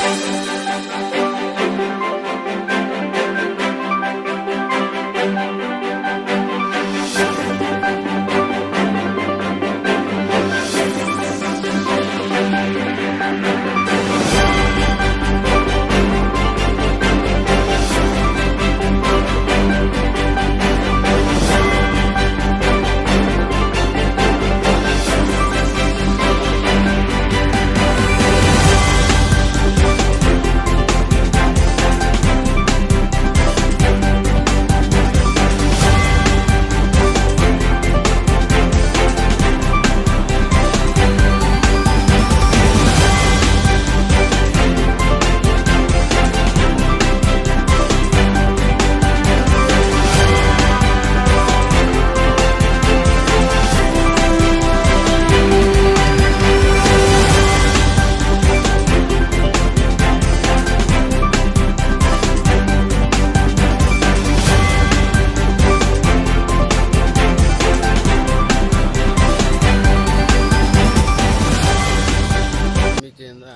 ಸಮಿತಿಯಿಂದ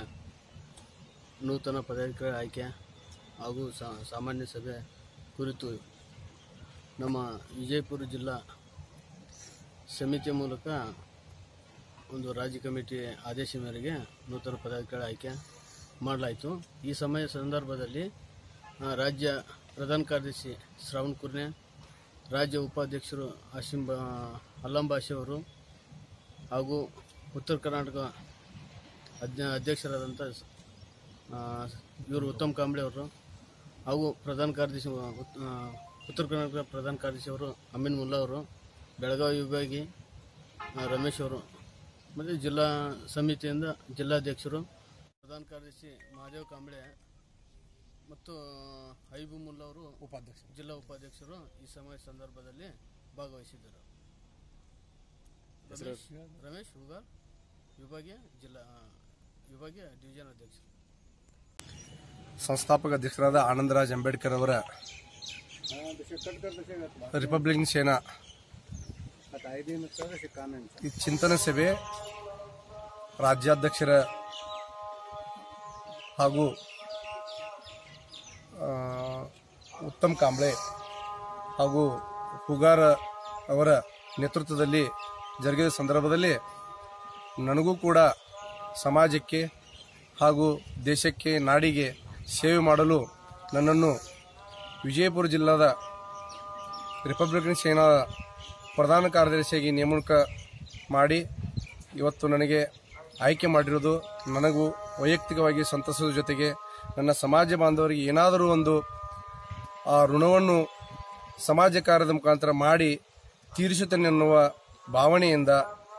ನೂತನ ಪದಾಧಿಕಾರಿ ಆಯ್ಕೆ ಹಾಗೂ ಸಾ- ಸಾಮಾನ್ಯ ಸಭೆ ಕುರಿತು ನಮ್ಮ ವಿಜಯಪುರ ಜಿಲ್ಲಾ ಸಮಿತಿಯ ಮೂಲಕ ಒಂದು ರಾಜ್ಯ ಕಮಿಟಿ ಆದೇಶ ಮೇರೆಗೆ ನೂತನ ಪದಾಧಿಕಾರಿ ಆಯ್ಕೆ ಮಾಡಲಾಯಿತು ಈ ಸಮಯ ಸಂದರ್ಭದಲ್ಲಿ ಆ, ರಾಜ್ಯ ಪ್ರಧಾನ ಕಾರ್ಯದರ್ಶಿ ಶ್ರವಣ್ ಕುರ್ನೆ ರಾಜ್ಯ ಉಪಾಧ್ಯಕ್ಷರು ಆಶಿಂ ಬಾ ಅಲ್ಲಂ ಬಾಷಿ ಅವರು ಹಾಗೂ ಉತ್ತರ ಕರ್ನಾಟಕ ಅಧ್ಯ ಅಧ್ಯಕ್ಷರಾದಂಥ ಇವರು ಉತ್ತಮ್ ಕಾಂಬ್ಳೆ ಅವರು ಹಾಗೂ ಪ್ರಧಾನ ಕಾರ್ಯದರ್ಶಿ ಉತ್- ಆ, ಉತ್ತರ ಕರ್ನಾಟಕ ಪ್ರಧಾನ ಕಾರ್ಯದರ್ಶಿ ಅವರು ಅಮೀನ್ ಮುಲ್ಲಾ ಅವರು ಬೆಳಗಾವಿ ವಿಭಾಗಿ ಆ, ರಮೇಶ್ ಅವರು ಮತ್ತು ಜಿಲ್ಲಾ ಸಮಿತಿಯಿಂದ ಜಿಲ್ಲಾಧ್ಯಕ್ಷರು ಪ್ರಧಾನ ಕಾರ್ಯದರ್ಶಿ ಮಹಾದೇವ್ ಕಾಂಬ್ಳೆ ಮತ್ತು ಹೈಬು ಮುಲ್ಲಾ ಅವರು ಉಪಾಧ್ಯಕ್ಷ ಜಿಲ್ಲಾ ಉಪಾಧ್ಯಕ್ಷರು ಈ ಸಮಯ ಸಂದರ್ಭದಲ್ಲಿ ಭಾಗವಹಿಸಿದ್ದರು ರಮೇಶ್ ರಮೇಶ್ ಹುಗಾರ್ ವಿಭಾಗೀಯ ಜಿಲ್ಲಾ ವಿಭಾಗೀಯ ಡಿವಿಷನ್ ಅಧ್ಯಕ್ಷರು ಸಂಸ್ಥಾಪಕ ಅಧ್ಯಕ್ಷರಾದ ಆನಂದರಾಜ್ ಅಂಬೇಡ್ಕರ್ ಅವರ ರಿಪಬ್ಲಿಕನ್ ಸೇನಾ ಈ ಚಿಂತನ ಸಭೆ ರಾಜ್ಯಾಧ್ಯಕ್ಷರ ಹಾಗೂ ಆ, ಉತ್ತಮ್ ಕಾಂಬ್ಳೆ ಹಾಗೂ ಹುಗಾರ ಅವರ ನೇತೃತ್ವದಲ್ಲಿ ಜರುಗಿದ ಸಂದರ್ಭದಲ್ಲಿ ನನಗೂ ಕೂಡ ಸಮಾಜಕ್ಕೆ ಹಾಗೂ ದೇಶಕ್ಕೆ ನಾಡಿಗೆ ಸೇವೆ ಮಾಡಲು ನನ್ನನ್ನು ವಿಜಯಪುರ ಜಿಲ್ಲಾದ ರಿಪಬ್ಲಿಕನ್ ಸೇನಾ ಪ್ರಧಾನ ಕಾರ್ಯದರ್ಶಿಯಾಗಿ ನೇಮಕ ಮಾಡಿ ಇವತ್ತು ನನಗೆ ಆಯ್ಕೆ ಮಾಡಿರೋದು ನನಗೂ ವೈಯಕ್ತಿಕವಾಗಿ ಸಂತಸದ ಜೊತೆಗೆ ನನ್ನ ಸಮಾಜ ಬಾಂಧವರಿಗೆ ಏನಾದರೂ ಒಂದು ಆ ಋಣವನ್ನು ಸಮಾಜ ಕಾರ್ಯದ ಮುಖಾಂತರ ಮಾಡಿ ತೀರಿಸುತ್ತೇನೆ ಅನ್ನುವ ಭಾವನೆಯಿಂದ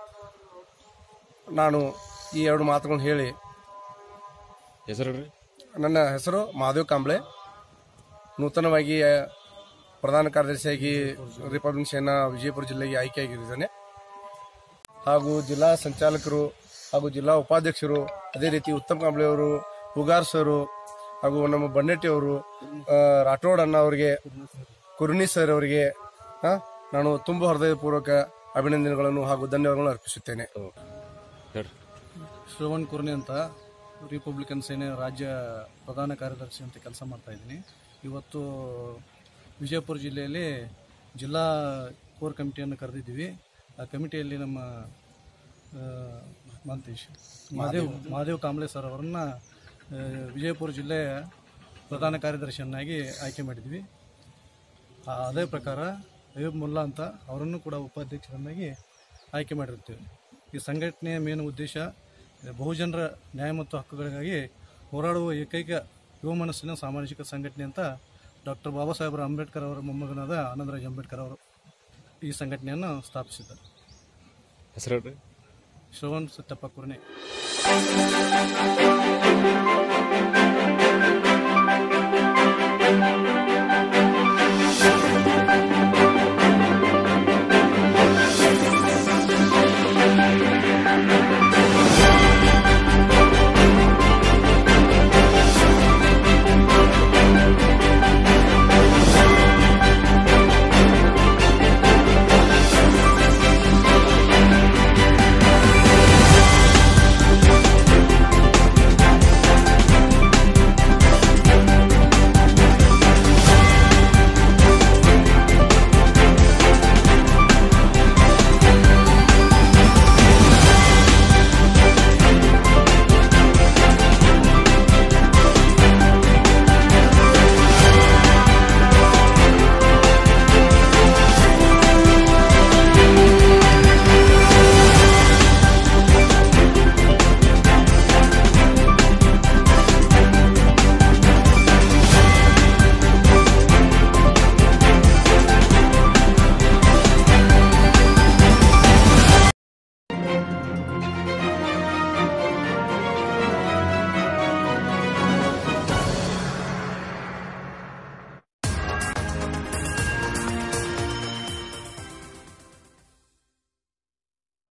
ನಾನು ಈ ಎರಡು ಮಾತುಗಳನ್ನು ಹೇಳಿ ಹೆಸರು ನನ್ನ ಹೆಸರು ಮಹಾದೇವ್ ಕಾಂಬ್ಳೆ ನೂತನವಾಗಿ ಆ, ಪ್ರಧಾನ ಕಾರ್ಯದರ್ಶಿಯಾಗಿ ರಿಪಬ್ಲಿಕ್ ಸೇನಾ ವಿಜಯಪುರ ಜಿಲ್ಲೆಗೆ ಆಯ್ಕೆಯಾಗಿದ್ದೇನೆ ಹಾಗೂ ಜಿಲ್ಲಾ ಸಂಚಾಲಕರು ಹಾಗೂ ಜಿಲ್ಲಾ ಉಪಾಧ್ಯಕ್ಷರು ಅದೇ ರೀತಿ ಉತ್ತಮ್ ಕಾಂಬ್ಳೆ ಅವರು ಹುಗಾರ್ ಸರು ಹಾಗೂ ನಮ್ಮ ಬಣ್ಣೆಟ್ಟಿ ಅವರು ಆ, ರಾಠೋಡ್ ಅಣ್ಣ ಅವರಿಗೆ ಕುರ್ನಿ ಸರ್ ಅವರಿಗೆ ಆ, ನಾನು ತುಂಬ ಹೃದಯಪೂರ್ವಕ ಅಭಿನಂದನೆಗಳನ್ನು ಹಾಗೂ ಧನ್ಯವಾದಗಳನ್ನು ಅರ್ಪಿಸುತ್ತೇನೆ ಹೇಳ್ರಿ ಶ್ರವಣ್ ಕುರ್ನೆ ಅಂತ ರಿಪಬ್ಲಿಕನ್ ಸೇನೆ ರಾಜ್ಯ ಪ್ರಧಾನ ಕಾರ್ಯದರ್ಶಿ ಅಂತ ಕೆಲಸ ಮಾಡ್ತಾ ಇದ್ದೀನಿ ಇವತ್ತು ವಿಜಯಪುರ ಜಿಲ್ಲೆಯಲ್ಲಿ ಜಿಲ್ಲಾ ಕೋರ್ ಕಮಿಟಿಯನ್ನು ಕರೆದಿದ್ದೀವಿ ಆ ಕಮಿಟಿಯಲ್ಲಿ ನಮ್ಮ ಆ, ಮಂತೇಶ್ ಮಹಾದೇವ್ ಮಹಾದೇವ್ ಕಾಂಬ್ಳೆ ಸರ್ ಅವರನ್ನ ಆ, ವಿಜಯಪುರ ಜಿಲ್ಲೆಯ ಪ್ರಧಾನ ಕಾರ್ಯದರ್ಶಿಯನ್ನಾಗಿ ಆಯ್ಕೆ ಮಾಡಿದ್ವಿ ಆ, ಅದೇ ಪ್ರಕಾರ ಅಯ್ಯೂಬ್ ಮುಲ್ಲಾ ಅಂತ ಅವರನ್ನು ಕೂಡ ಉಪಾಧ್ಯಕ್ಷರನ್ನಾಗಿ ಆಯ್ಕೆ ಮಾಡಿರ್ತೀವಿ ಈ ಸಂಘಟನೆಯ ಮೇನ್ ಉದ್ದೇಶ ಬಹುಜನರ ನ್ಯಾಯ ಮತ್ತು ಹಕ್ಕುಗಳಿಗಾಗಿ ಹೋರಾಡುವ ಏಕೈಕ ಯುವ ಮನಸ್ಸಿನ ಸಾಮಾಜಿಕ ಸಂಘಟನೆ ಅಂತ ಡಾಕ್ಟರ್ ಬಾಬಾ ಸಾಹೇಬರ ಅಂಬೇಡ್ಕರ್ ಅವರ ಮೊಮ್ಮಗನಾದ ಆನಂದರಾಜ್ ಅಂಬೇಡ್ಕರ್ ಅವರು ಈ ಸಂಘಟನೆಯನ್ನು ಸ್ಥಾಪಿಸಿದ್ದಾರೆ ಹೆಸರು ಹೇಳ್ರಿ ಶ್ರವಣ್ ಸತ್ಯಪ್ಪ ಕುರ್ನೆ Thank